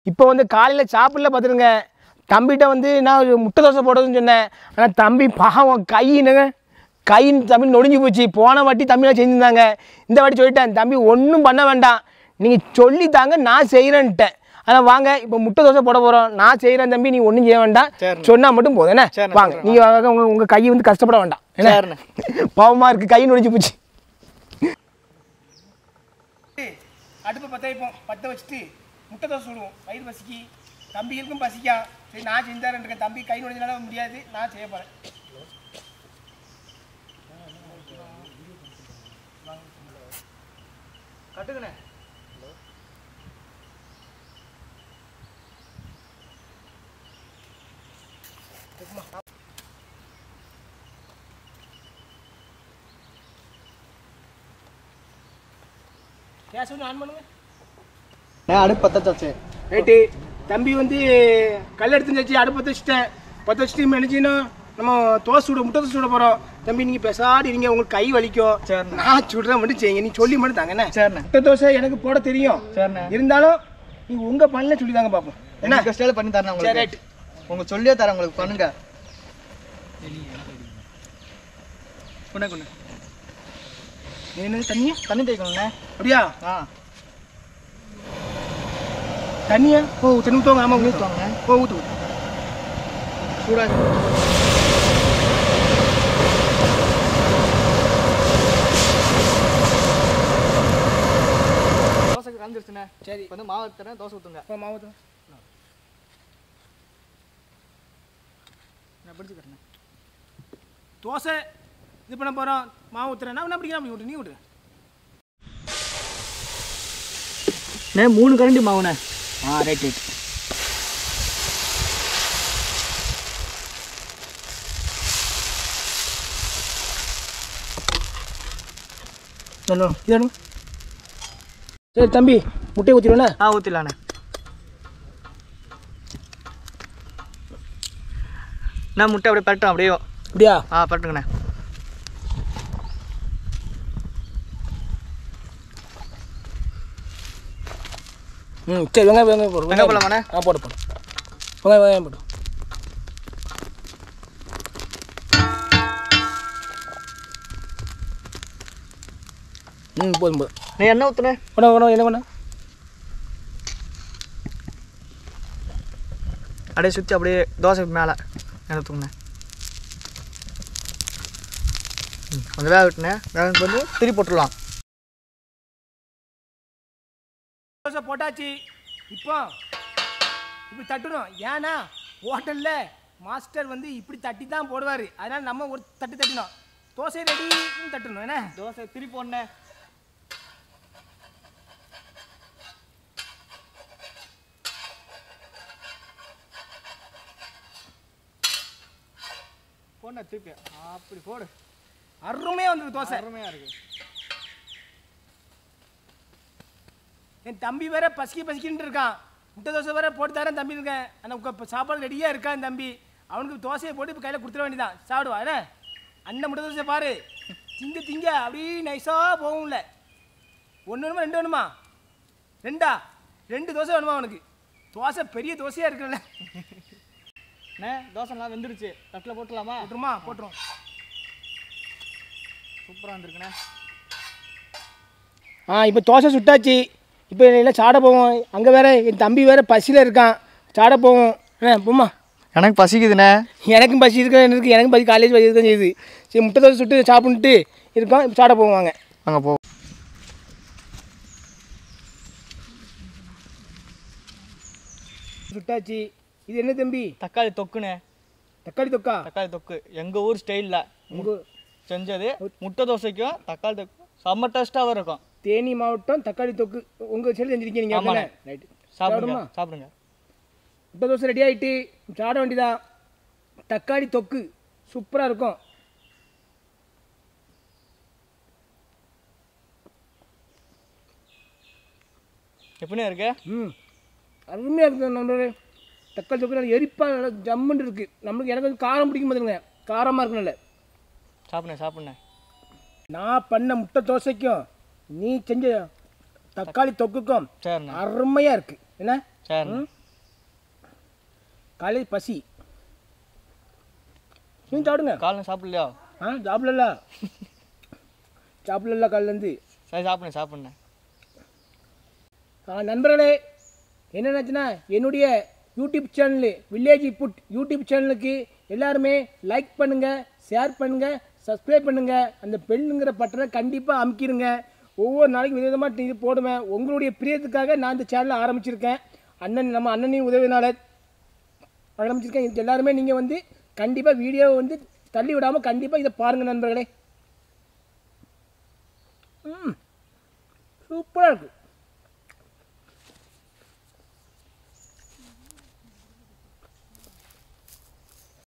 இப்போ வந்து காலையில் சாப்பிடல பார்த்துருங்க தம்பிகிட்ட வந்து நான் ஒரு முட்டை தோசை போடுறதுன்னு சொன்னேன் ஆனால் தம்பி பாவம் கையினுங்க கை தம்பி நொடிஞ்சு போச்சு போன வாட்டி தம்பிலாம் செஞ்சுருந்தாங்க இந்த வாட்டி சொல்லிட்டேன் தம்பி ஒன்றும் பண்ண வேண்டாம் நீங்கள் சொல்லித்தாங்க நான் செய்கிறேன்ட்டேன் ஆனால் வாங்க இப்போ முட்டை தோசை போட போகிறோம் நான் செய்கிறேன் தம்பி நீ ஒன்றும் செய்ய வேண்டாம் சரிண்ணே. சொன்னால் மட்டும் போதும் என்ன சரிண்ணே, வாங்க நீங்கள் வாங்க உங்கள் உங்கள் கை வந்து கஷ்டப்பட வேண்டாம் என்ன சரிண்ணே. பாவமாக இருக்குது கை நொடிஞ்சு போச்சு அடுப்பு பற்ற வைப்போம் பற்ற வச்சுட்டு முட்டை தோசை சுடுவோம் வயிறு பசிக்கு தம்பிகளுக்கும் பசிக்கா சரி நான் செஞ்சாரன் இருக்கேன் தம்பி கை நுழைஞ்சனால முடியாது நான் செய்ய போகிறேன் கட்டுக்கண்ணே கேஸ் ஒன்று ஆன் பண்ணுங்க நான் அடுப்பு பற்ற வச்சு ரைட்டு தம்பி வந்து கல் எடுத்து வச்சு அடுப்பு பற்ற வச்சுட்டேன் பற்ற வச்சுட்டு நினச்சின்னா நம்ம தோசை சுட முட்டை தோசை சுட போகிறோம் தம்பி நீங்கள் பெசாடி இருங்க உங்களுக்கு கை வலிக்கும் சரிண்ணே. நான் சுடுறேன் மட்டும் செய்யுங்க நீ சொல்லி மட்டும் தாங்க என்ன சரிண்ணே முட்டை தோசை எனக்கு போட தெரியும் சரிண்ணே இருந்தாலும் நீங்கள் உங்கள் பண்ணல சொல்லி தாங்க பார்ப்போம் என்ன என்ன ஸ்டைல பண்ணி தரேன் சரி உங்களுக்கு ரைட் உங்களுக்கு சொல்லியே தரேன் உங்களுக்கு பண்ணுங்க குண்ணே குண்ணே என்ன தண்ணியா தண்ணி தேய்க்கணுண்ணே அப்படியா ஆ தண்ணியா ஓ தண்ணி ஊற்றுவாங்க ஆமாம் ஊற்றுவாங்க ஊற்றுவாங்கண்ணே ஓ ஊற்று ஊற்று சூடாக தோசைக்கு கலந்துருச்சுண்ணே சரி இப்போ வந்து மாவு எடுத்துறேன் தோசை ஊற்றுங்க ஓ மாவு ஊற்று நான் பிடிச்சிக்கிறேன் தோசை இது பண்ண போகிறோம் மாவு ஊற்றுறேன் நான் என்ன பிடிக்கிறேன் அப்படி விட்டு நீ விட்டு நே மூணு கரண்டி மாவுண்ணே ஆ ரைட் ரைட் சொல்லணும் இது சரி தம்பி முட்டையை ஊற்றிடுவேண்ணே ஆ ஊற்றிடலாண்ணே நான் முட்டை அப்படியே பரட்டும் அப்படியே அப்படியா ஆ பரட்டுங்கண்ணே ம் சரி வெங்காயம் வெங்காயம் போடு வெங்காயம் போடலாமாண்ணே? ஆ போடு போடு வெங்காயம் வெங்காயம் போடு ம் போதும் போதும் நீ என்ன ஊற்றுனே உடனே உடனே என்ன பண்ண அப்படியே சுற்றி அப்படியே தோசை மேலே என்ன ஊற்றுங்கண்ணே ம் கொஞ்சம் வேக விட்டுனே வேக வந்து திரி போட்டுடலாம் தோசை போட்டாச்சு இப்போ இப்படி தட்டணும் ஏன்னா ஹோட்டலில் மாஸ்டர் வந்து இப்படி தட்டி தான் போடுவார் அதனால் நம்ம ஒரு தட்டு தட்டணும் தோசை ரெடின்னு தட்டணும் என்ன தோசை திரி போடணே போடணே திருப்பி அப்படி போடு அருமையாக வந்தது தோசை அருமையாக இருக்கு என் தம்பி வேற பசிக்கி பசிக்கின்னு இருக்கான் முட்டை தோசை வேற போட்டு தரேன் தம்பி இருக்கேன் ஆனால் இப்போ சாப்பாடு ரெடியாக இருக்கான் தம்பி அவனுக்கு தோசையை போட்டு இப்போ கையில் கொடுத்துட வேண்டியதான் சாப்பிடுவா என்ன அண்ணன் முட்டை தோசை பாரு திங்க திங்க அப்படியே நைஸாக போகும்ல ஒன்று வேணுமா ரெண்டு வேணுமா ரெண்டா ரெண்டு தோசை வேணுமா அவனுக்கு தோசை பெரிய தோசையாக இருக்குல்ல அண்ணே தோசைலாம் வெந்துருச்சு தட்டில் போட்டுடலாமா போட்டுருமா போட்டுரும் சூப்பராக வந்துருக்குண்ணே ஆ இப்போ தோசை சுட்டாச்சு இப்போ எல்லாம் சாட போவோம் அங்கே வேற என் தம்பி வேற பசியில் இருக்கான் சாட போவோம் என்ன போம்மா எனக்கு பசிக்குதுண்ணே எனக்கும் பசி இருக்க இருக்கு எனக்கும் பசி காலேஜ் பசி இருக்க செய்யுது சரி முட்டை தோசை சுட்டு சாப்பிட்டுட்டு இருக்கோம் இப்போ சாட போவோம் வாங்க அங்கே போ சுட்டாச்சு இது என்ன தம்பி தக்காளி தொக்குண்ணே தக்காளி தொக்கா தக்காளி தொக்கு எங்கள் ஊர் ஸ்டைலில் உங்க செஞ்சது முட்டை தோசைக்கும் தக்காளி தொக்கு செம்ம டேஸ்ட்டாகவும் இருக்கும் தேனி மாவட்டம் தக்காளி தொக்கு உங்கள் சைடு செஞ்சிருக்கீங்க நீங்கள் ஆமாண்ணே. ரைட்டு சாப்பிடுங்க சாப்பிடுமா? சாப்பிடுங்க முட்டை தோசை ரெடி ஆகிட்டு சாட வேண்டியதான் தக்காளி தொக்கு சூப்பராக இருக்கும் எப்படிண்ணே இருக்கு ம் அருமையாக இருக்குது நம்மளோட தக்காளி தொக்கு நல்லா எரிப்பாக நல்லா ஜம்முன்னு இருக்குது நம்மளுக்கு எனக்கு வந்து காரம் பிடிக்கும் போதுங்க காரமாக இருக்கணும்ல சாப்பிடுண்ணே சாப்பிடுண்ணே நான் பண்ண முட்டை தோசைக்கும் நீ செஞ்ச தக்காளி தொக்குக்கும் சரிண்ணே அருமையாக இருக்குது என்ன சரி காலையில் பசி நீங்கள் சாப்பிடுங்க காலைல சாப்பிடலையா ஆ சாப்பிடல சாப்பிடல காலிலேருந்து சரி சாப்பிடுங்க சாப்பிடுங்க ஆ நண்பர்களே என்னென்னாச்சுன்னா என்னுடைய YouTube channel village food YouTube சேனலுக்கு எல்லாருமே லைக் பண்ணுங்கள் ஷேர் பண்ணுங்கள் சப்ஸ்கிரைப் பண்ணுங்கள் அந்த பெண்ணுங்கிற பட்டனை கண்டிப்பாக அமுக்கிடுங்க ஒவ்வொரு நாளைக்கும் விதவிதமாக இது போடுவேன் உங்களுடைய பிரியத்துக்காக நான் இந்த சேனலை ஆரம்பிச்சிருக்கேன் அண்ணன் நம்ம அண்ணனையும் உதவினால ஆரம்பிச்சிருக்கேன் இது எல்லாருமே நீங்கள் வந்து கண்டிப்பாக வீடியோவை வந்து தள்ளி விடாமல் கண்டிப்பாக இதை பாருங்கள் நண்பர்களே ம் சூப்பராக இருக்குது